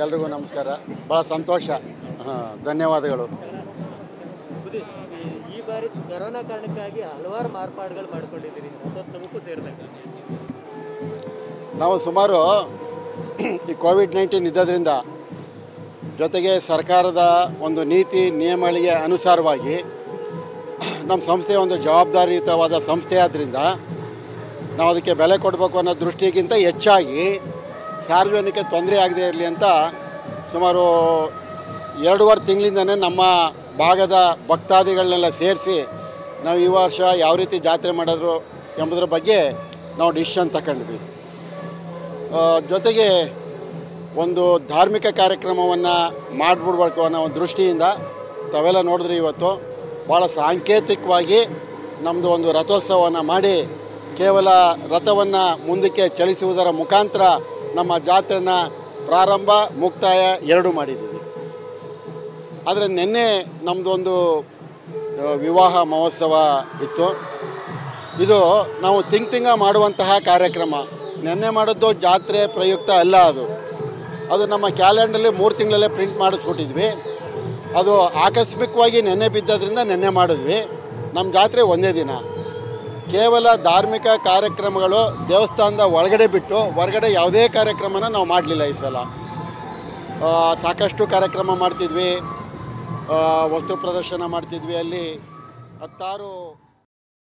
ಎಲ್ರಿಗೂ ನಮಸ್ಕಾರ ಭಾಳ ಸಂತೋಷ ಹಾಂ ಧನ್ಯವಾದಗಳು ಬುದ್ಧಿ ಈ- ಈ ಬಾರಿ ಕರೋನಾ ಕಾರಣಕ್ಕಾಗಿ ಹಲವಾರು ಮಾರ್ಪಾಡುಗಳು ಮಾಡ್ಕೊಂಡಿದ್ದೀರಿ ರಥೋತ್ಸವಕ್ಕೂ ಸೇರಿದಾಗ ನಾವು ಸುಮಾರು ಈ ಕೋವಿಡ್ ನೈನ್ಟೀನ್ ಇದ್ದದ್ರಿಂದ ಜೊತೆಗೆ ಸರ್ಕಾರದ ಒಂದು ನೀತಿ ನಿಯಮಗಳಿಗೆ ಅನುಸಾರವಾಗಿ ನಮ್ಮ ಸಂಸ್ಥೆ ಒಂದು ಜವಾಬ್ದಾರಿಯುತವಾದ ಸಂಸ್ಥೆ ಆದ್ದರಿಂದ ನಾವು ಅದಕ್ಕೆ ಬೆಲೆ ಕೊಡಬೇಕು ಅನ್ನೋ ದೃಷ್ಟಿಗಿಂತ ಹೆಚ್ಚಾಗಿ ಸಾರ್ವಜನಿಕ ತೊಂದರೆ ಆಗದೇ ಇರಲಿ ಅಂತ ಸುಮಾರು ಎರಡೂವರೆ ತಿಂಗಳಿಂದನೇ ನಮ್ಮ ಭಾಗದ ಭಕ್ತಾದಿಗಳನ್ನೆಲ್ಲ ಸೇರಿಸಿ ನಾವು ಈ ವರ್ಷ ಯಾವ ರೀತಿ ಜಾತ್ರೆ ಮಾಡಿದ್ರು ಎಂಬುದರ ಬಗ್ಗೆ ನಾವು ಡಿಸಿಷನ್ ತಗೊಂಡ್ವಿ ಆ, ಜೊತೆಗೆ ಒಂದು ಧಾರ್ಮಿಕ ಕಾರ್ಯಕ್ರಮವನ್ನು ಮಾಡಿಬಿಡ್ಬೇಕು ಅನ್ನೋ ಒಂದು ದೃಷ್ಟಿಯಿಂದ ತಾವೆಲ್ಲ ನೋಡಿದ್ರಿ ಇವತ್ತು ಭಾಳ ಸಾಂಕೇತಿಕವಾಗಿ ನಮ್ಮದು ಒಂದು ರಥೋತ್ಸವವನ್ನು ಮಾಡಿ ಕೇವಲ ರಥವನ್ನು ಮುಂದಕ್ಕೆ ಚಲಿಸುವುದರ ಮುಖಾಂತರ ನಮ್ಮ ಜಾತ್ರೆನ ಪ್ರಾರಂಭ ಮುಕ್ತಾಯ ಎರಡು ಮಾಡಿದ್ದೀವಿ ಆದರೆ ನಿನ್ನೆ ನಮ್ಮದೊಂದು ಆ, ವಿವಾಹ ಮಹೋತ್ಸವ ಇತ್ತು ಇದು ನಾವು ತಿಂಗ್ ತಿಂಗ ಮಾಡುವಂತಹ ಕಾರ್ಯಕ್ರಮ ನಿನ್ನೆ ಮಾಡಿದ್ದು ಜಾತ್ರೆ ಪ್ರಯುಕ್ತ ಅಲ್ಲ ಅದು ಅದು ನಮ್ಮ ಕ್ಯಾಲೆಂಡರಲ್ಲಿ ಮೂರು ತಿಂಗಳಲ್ಲೇ ಪ್ರಿಂಟ್ ಮಾಡಿಸ್ಬಿಟ್ಟಿದ್ವಿ ಅದು ಆಕಸ್ಮಿಕವಾಗಿ ನೆನ್ನೆ ಬಿದ್ದದ್ರಿಂದ ನೆನ್ನೆ ಮಾಡಿದ್ವಿ ನಮ್ಮ ಜಾತ್ರೆ ಒಂದೇ ದಿನ ಕೇವಲ ಧಾರ್ಮಿಕ ಕಾರ್ಯಕ್ರಮಗಳು ದೇವಸ್ಥಾನದ ಒಳಗಡೆ ಬಿಟ್ಟು ಹೊರಗಡೆ ಯಾವುದೇ ಕಾರ್ಯಕ್ರಮನ ನಾವು ಮಾಡಲಿಲ್ಲ ಈ ಸಲ ಆ, ಸಾಕಷ್ಟು ಕಾರ್ಯಕ್ರಮ ಮಾಡ್ತಿದ್ವಿ ಆ, ವಸ್ತು ಪ್ರದರ್ಶನ ಮಾಡ್ತಿದ್ವಿ ಅಲ್ಲಿ ಹತ್ತಾರು